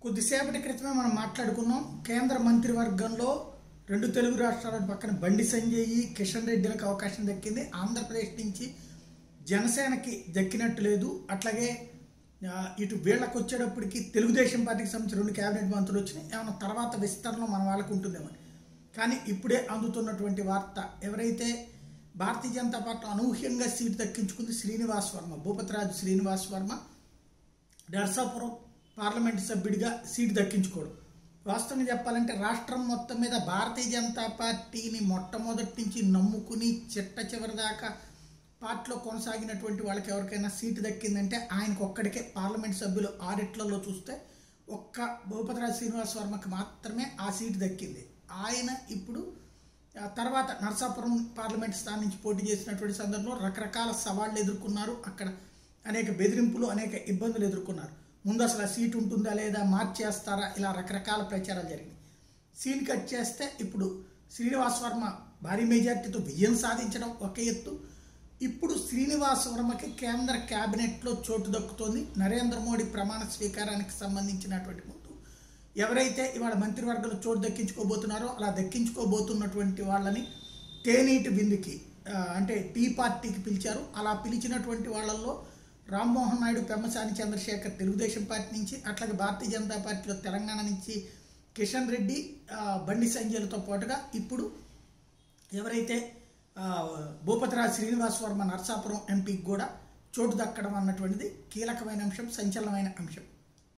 కొద్దిసేపటి క్రితమే మనం మాట్లాడుకున్నాం కేంద్ర మంత్రివర్గంలో రెండు తెలుగు రాష్ట్రాల పక్కన బండి సంజయ్ కిషన్ రెడ్డిలకు అవకాశం దక్కింది ఆంధ్రప్రదేశ్ నుంచి జనసేనకి దక్కినట్టు లేదు అట్లాగే ఆ, ఇటు వీళ్ళకి వచ్చేటప్పటికి తెలుగుదేశం పార్టీకి సంబంధించిన రెండు కేబినెట్ మంత్రులు వచ్చినాయి ఏమైనా తర్వాత విస్తరణ మన వాళ్ళకు ఉంటుందేమో కానీ ఇప్పుడే అందుతున్నటువంటి వార్త ఎవరైతే భారతీయ జనతా పార్టీ అనూహ్యంగా సీటు దక్కించుకుంది శ్రీనివాస్ వర్మ భూపతిరాజు శ్రీనివాస్ వర్మ నర్సాపురం పార్లమెంట్ సభ్యుడిగా సీటు దక్కించుకోవడం వాస్తవంగా చెప్పాలంటే రాష్ట్రం మొత్తం మీద భారతీయ జనతా పార్టీని మొట్టమొదటి నుంచి నమ్ముకుని చిట్ట చివరి దాకా పార్టీలో కొనసాగినటువంటి వాళ్ళకి ఎవరికైనా సీటు దక్కిందంటే ఆయనకు ఒక్కడికే పార్లమెంట్ సభ్యులు ఆరిట్లలో చూస్తే ఒక్క భూపతిరాజు శ్రీనివాస్ వర్మకి మాత్రమే ఆ సీటు దక్కింది ఆయన ఇప్పుడు ఆ తర్వాత నర్సాపురం పార్లమెంట్ స్థానం నుంచి పోటీ చేసినటువంటి సందర్భంలో రకరకాల సవాళ్లు ఎదుర్కొన్నారు అక్కడ అనేక బెదిరింపులు అనేక ఇబ్బందులు ఎదుర్కొన్నారు ముందు అసలు ఆ సీట్ ఉంటుందా లేదా మార్చేస్తారా ఇలా రకరకాల ప్రచారాలు జరిగినాయి సీన్ కట్ చేస్తే ఇప్పుడు శ్రీనివాస్ వర్మ భారీ మెజార్టీతో విజయం సాధించడం ఒక ఎత్తు ఇప్పుడు శ్రీనివాస్ వర్మకి కేంద్ర కేబినెట్లో చోటు దక్కుతోంది నరేంద్ర మోడీ ప్రమాణ స్వీకారానికి సంబంధించినటువంటి ముందు ఎవరైతే ఇవాళ మంత్రివర్గంలో చోటు దక్కించుకోబోతున్నారో అలా దక్కించుకోబోతున్నటువంటి వాళ్ళని తేనీటి బిందుకి ఆ, అంటే టీ పార్టీకి పిలిచారు అలా పిలిచినటువంటి వాళ్ళల్లో రామ్మోహన్ నాయుడు పెమ్మసాని చంద్రశేఖర్ తెలుగుదేశం పార్టీ నుంచి అట్లాగే భారతీయ జనతా పార్టీలో తెలంగాణ నుంచి కిషన్ రెడ్డి ఆ, బండి సంజయ్లతో పాటుగా ఇప్పుడు ఎవరైతే ఆ, భూపతిరాజు శ్రీనివాస్ వర్మ నర్సాపురం ఎంపీకి కూడా చోటు దక్కడం అన్నటువంటిది కీలకమైన అంశం సంచలనమైన అంశం